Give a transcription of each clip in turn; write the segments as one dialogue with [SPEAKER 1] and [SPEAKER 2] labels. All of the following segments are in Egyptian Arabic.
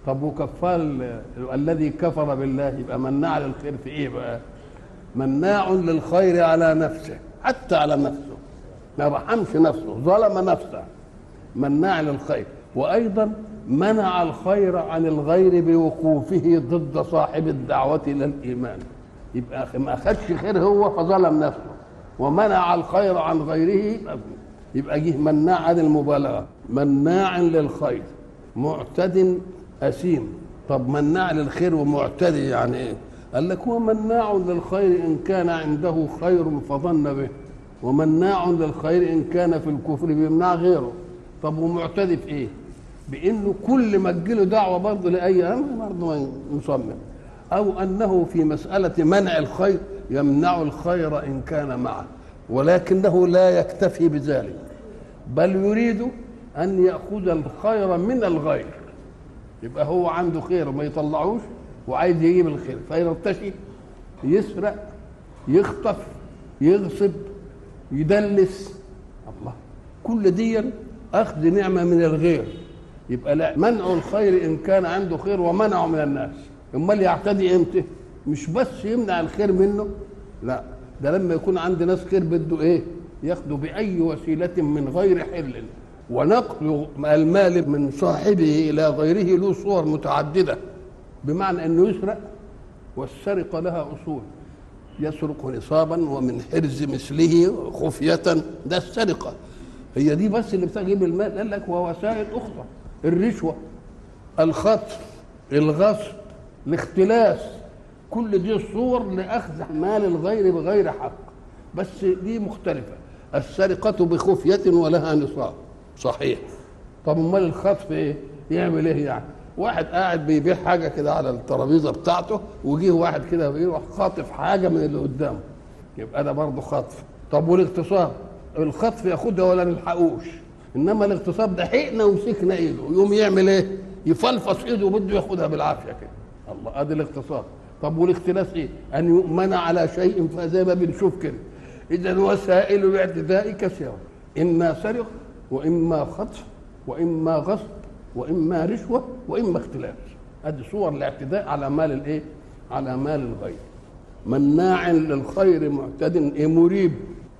[SPEAKER 1] طب وكفار ال- الذي كفر بالله يبقى مناع للخير في ايه بقى مناع للخير على نفسه حتى على نفسه ما رحمش نفسه ظلم نفسه مناع للخير وايضا منع الخير عن الغير بوقوفه ضد صاحب الدعوه الى الايمان يبقى ما اخذش خير هو فظلم نفسه ومنع الخير عن غيره يبقى جه مناع عن المبالغه مناع للخير معتد اثيم طب مناع للخير ومعتدي يعني ايه قال لك هو مناع للخير ان كان عنده خير فظن به ومناع للخير ان كان في الكفر بيمنع غيره طب ومعتدي في ايه بانه كل ما تجيله دعوه برضه لاي امر برضه مصمم او انه في مساله منع الخير يمنع الخير ان كان معه ولكنه لا يكتفي بذلك بل يريد ان ياخذ الخير من الغير يبقى هو عنده خير وما يطلعوش وعايز يجيب الخير فيرتشي يسرق يخطف يغصب يدلس الله كل دي اخذ نعمه من الغير يبقى لا منع الخير ان كان عنده خير ومنعه من الناس امال يعتدي امتى مش بس يمنع الخير منه لا ده لما يكون عند ناس خير بده ايه ياخده باي وسيله من غير حل ونقل المال من صاحبه الى غيره له صور متعدده بمعنى انه يسرق والسرقه لها اصول يسرق نصابا ومن حرز مثله خفيه ده السرقه هي دي بس اللي بتجيب المال قال لك ووسائل اخرى الرشوه الخطف الغصب الاختلاس كل دي صور لاخذ مال الغير بغير حق بس دي مختلفه السرقه بخفيه ولها نصاب صحيح طب امال الخطف ايه يعمل ايه يعني واحد قاعد بيبيع حاجه كده على الترابيزه بتاعته وجيه واحد كده بيروح خاطف حاجه من اللي قدامه يبقى ده برضه خطف طب والاغتصاب الخطف ياخدها ولا نلحقوش انما الاغتصاب ده حقنا ومسكنا ايده يقوم يعمل ايه يفلفص ايده وبده ياخدها بالعافيه كده الله ادي الاغتصاب طب والاختلاس ايه ان يؤمن على شيء فزي ما بنشوف كده اذا وسائل الاعتداء كثيره اما سرقه واما خطف واما غصب واما رشوه واما اختلاس ادي صور الاعتداء على مال الايه على مال الغير مناع للخير معتد إيه مريب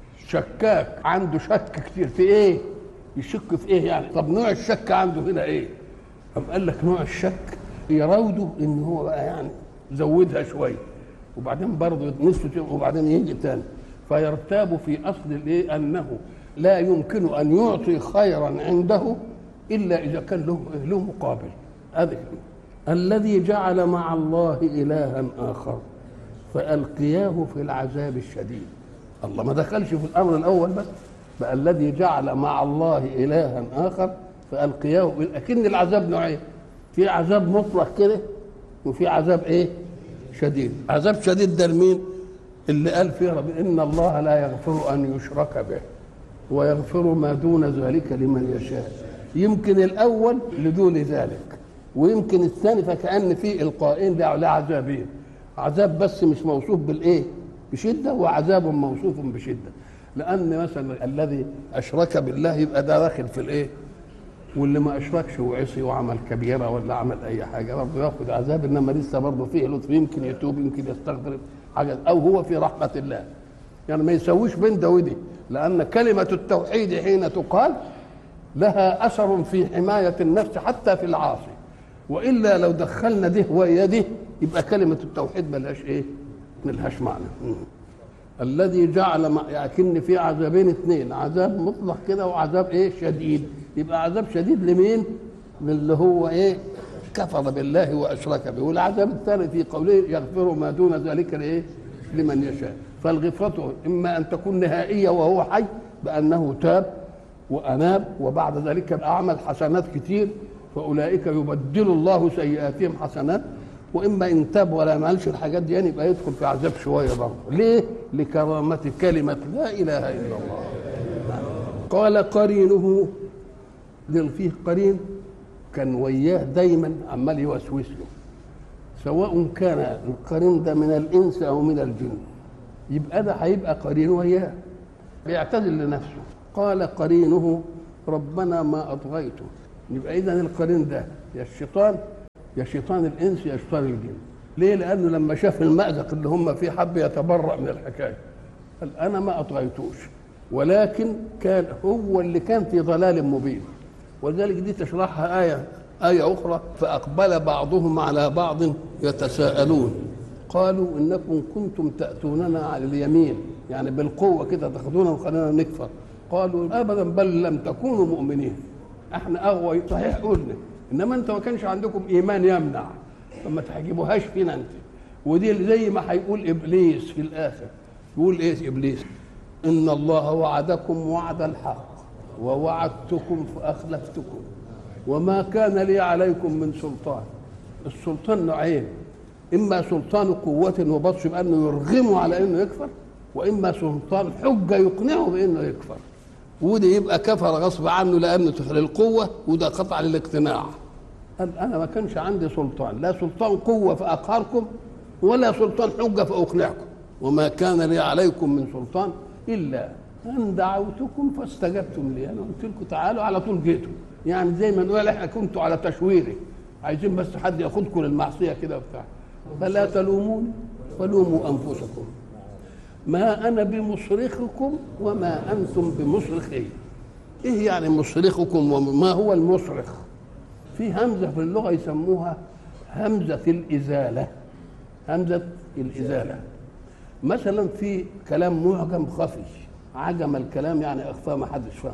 [SPEAKER 1] شكاك عنده شك كتير في ايه يشك في ايه يعني طب نوع الشك عنده هنا ايه أم قال لك نوع الشك يراوده ان هو بقى يعني زودها شويه وبعدين برضه نصف وبعدين يجي تاني فيرتاب في اصل الايه انه لا يمكن ان يعطي خيرا عنده الا اذا كان له له مقابل هذا الذي جعل مع الله الها اخر فالقياه في العذاب الشديد الله ما دخلش في الامر الاول بس بقى الذي جعل مع الله الها اخر فالقياه لكن العذاب نوعين في عذاب مطلق كده وفي عذاب ايه شديد عذاب شديد ده لمين اللي قال فيه رب ان الله لا يغفر ان يشرك به ويغفر ما دون ذلك لمن يشاء يمكن الاول لدون ذلك ويمكن الثاني فكأن في القائين لعذابين عذاب بس مش موصوف بالايه بشده وعذاب موصوف بشده لان مثلا الذي اشرك بالله يبقى ده داخل في الايه واللي ما اشركش وعصي وعمل كبيره ولا عمل اي حاجه برضه ياخد عذاب انما لسه برضه فيه لطف يمكن يتوب يمكن يستغفر حاجه او هو في رحمه الله يعني ما يسويش بين ده ودي لان كلمه التوحيد حين تقال لها اثر في حمايه النفس حتى في العاصي والا لو دخلنا ده ويا ده يبقى كلمه التوحيد ملهاش ايه؟ ملهاش معنى الذي جعل ما لكن في عذابين اثنين عذاب مطلق كده وعذاب ايه شديد يبقى عذاب شديد لمين للي هو ايه كفر بالله واشرك به والعذاب الثاني في قوله يغفر ما دون ذلك لايه لمن يشاء فالغفرة اما ان تكون نهائيه وهو حي بانه تاب واناب وبعد ذلك اعمل حسنات كتير فاولئك يبدل الله سيئاتهم حسنات واما ان تاب ولا عملش الحاجات دي يعني يبقى يدخل في عذاب شويه برضه ليه لكرامه كلمه لا اله الا الله قال قرينه دل فيه قرين كان وياه دايما عمال يوسوس له سواء كان القرين ده من الانس او من الجن يبقى ده هيبقى قرين وياه بيعتذر لنفسه قال قرينه ربنا ما اطغيته يبقى اذا القرين ده يا الشيطان يا شيطان الانس يا شيطان الجن ليه لانه لما شاف المأزق اللي هم فيه حب يتبرأ من الحكايه قال انا ما اطغيتوش ولكن كان هو اللي كان في ضلال مبين ولذلك دي تشرحها آية آية أخرى فأقبل بعضهم على بعض يتساءلون قالوا إنكم كنتم تأتوننا على اليمين يعني بالقوة كده تاخذونا وخلينا نكفر قالوا أبدا بل لم تكونوا مؤمنين احنا أغوى صحيح قلنا إنما أنت ما كانش عندكم إيمان يمنع فما تحجبوهاش فينا أنت ودي زي ما هيقول إبليس في الآخر يقول إيه إبليس إن الله وعدكم وعد الحق ووعدتكم فأخلفتكم وما كان لي عليكم من سلطان السلطان نوعين إما سلطان قوة وبطش بأنه يرغمه على أنه يكفر وإما سلطان حجة يقنعه بأنه يكفر وده يبقى كفر غصب عنه لأنه للقوة وده قطع للاقتناع قال أنا ما كانش عندي سلطان لا سلطان قوة فأقهركم ولا سلطان حجة فأقنعكم وما كان لي عليكم من سلطان إلا أن دعوتكم فاستجبتم لي أنا قلت لكم تعالوا على طول جيتوا يعني زي ما نقول احنا كنتوا على تشويري عايزين بس حد ياخدكم للمعصية كده وبتاع فلا تلوموني ولوموا أنفسكم ما أنا بمصرخكم وما أنتم بمصرخي إيه يعني مصرخكم وما هو المصرخ في همزة في اللغة يسموها همزة الإزالة همزة الإزالة مثلا في كلام معجم خفي عجم الكلام يعني اخفاه ما حدش فاهمه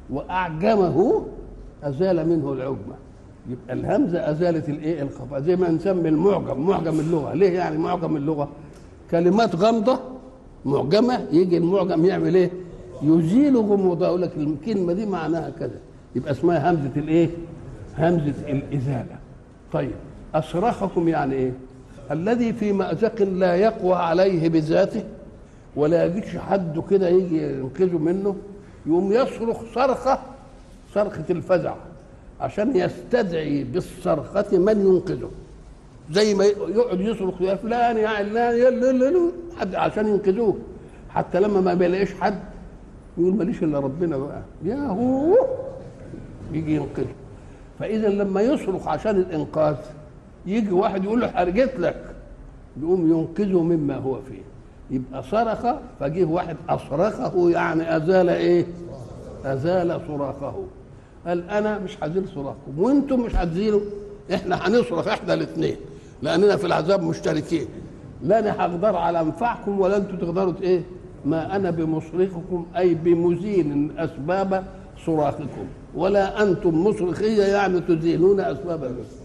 [SPEAKER 1] واعجمه ازال منه العجمه يبقى الهمزه ازالت الايه الخفاء زي ما نسمي المعجم معجم اللغه ليه يعني معجم اللغه كلمات غامضه معجمه يجي المعجم يعمل ايه يزيل غموضها يقول لك الكلمه دي معناها كذا يبقى اسمها همزه الايه همزه الازاله طيب اصرخكم يعني ايه الذي في مأزق لا يقوى عليه بذاته ولا يجيش حد كده يجي ينقذه منه يقوم يصرخ صرخة صرخة الفزع عشان يستدعي بالصرخة من ينقذه زي ما يقعد يصرخ يا فلان يا علان يا حد عشان ينقذوه حتى لما ما بيلاقيش حد يقول ماليش الا ربنا بقى يا هو يجي ينقذه فاذا لما يصرخ عشان الانقاذ يجي واحد يقول له حرجت لك يقوم ينقذه مما هو فيه يبقى صرخ فجه واحد اصرخه يعني ازال ايه ازال صراخه قال انا مش هزيل صراخكم وانتم مش هتزيلوا احنا هنصرخ احنا الاثنين لاننا في العذاب مشتركين لا انا هقدر على انفعكم ولا انتم تقدروا ايه ما انا بمصرخكم اي بمزيل اسباب صراخكم ولا انتم مصرخيه يعني تزيلون اسباب الرزق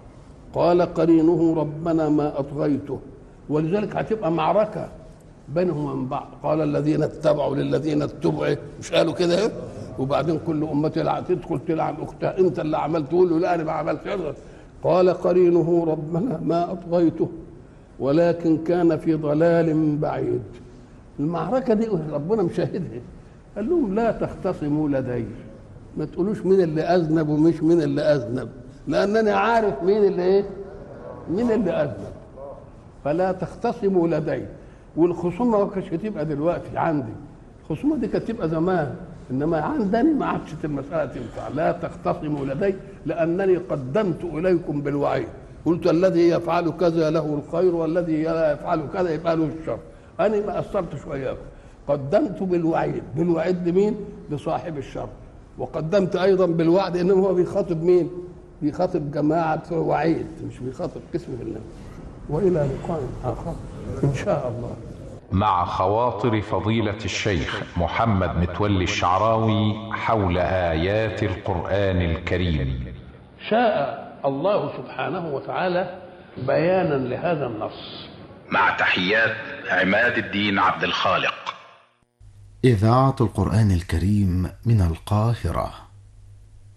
[SPEAKER 1] قال قرينه ربنا ما اطغيته ولذلك هتبقى معركه بينهم وبين بعض قال الذين اتبعوا للذين اتبعوا مش قالوا كده ايه وبعدين كل امه تلعن تدخل تلعن اختها انت اللي عملت تقول له لا انا ما عملتش قال قرينه ربنا ما اطغيته ولكن كان في ضلال بعيد المعركه دي ربنا مشاهدها قال لهم لا تختصموا لدي ما تقولوش مين اللي اذنب ومش مين اللي اذنب لانني عارف مين اللي ايه مين اللي اذنب فلا تختصموا لدي والخصومه ما كانتش هتبقى دلوقتي عندي الخصومه دي كانت تبقى زمان انما عندني ما عادش المساله تنفع لا تختصموا لدي لانني قدمت اليكم بالوعيد قلت الذي يفعل كذا له الخير والذي لا يفعل كذا يبقى له الشر انا ما اثرتش وياكم قدمت بالوعيد بالوعيد لمين لصاحب الشر وقدمت ايضا بالوعد انما هو بيخاطب مين بيخاطب جماعه وعيد مش بيخاطب قسم الله والى لقاء اخر ان شاء الله
[SPEAKER 2] مع خواطر فضيلة الشيخ محمد متولي الشعراوي حول آيات القرآن الكريم
[SPEAKER 1] شاء الله سبحانه وتعالى بيانا لهذا النص
[SPEAKER 2] مع تحيات عماد الدين عبد الخالق
[SPEAKER 3] إذاعة القرآن الكريم من القاهرة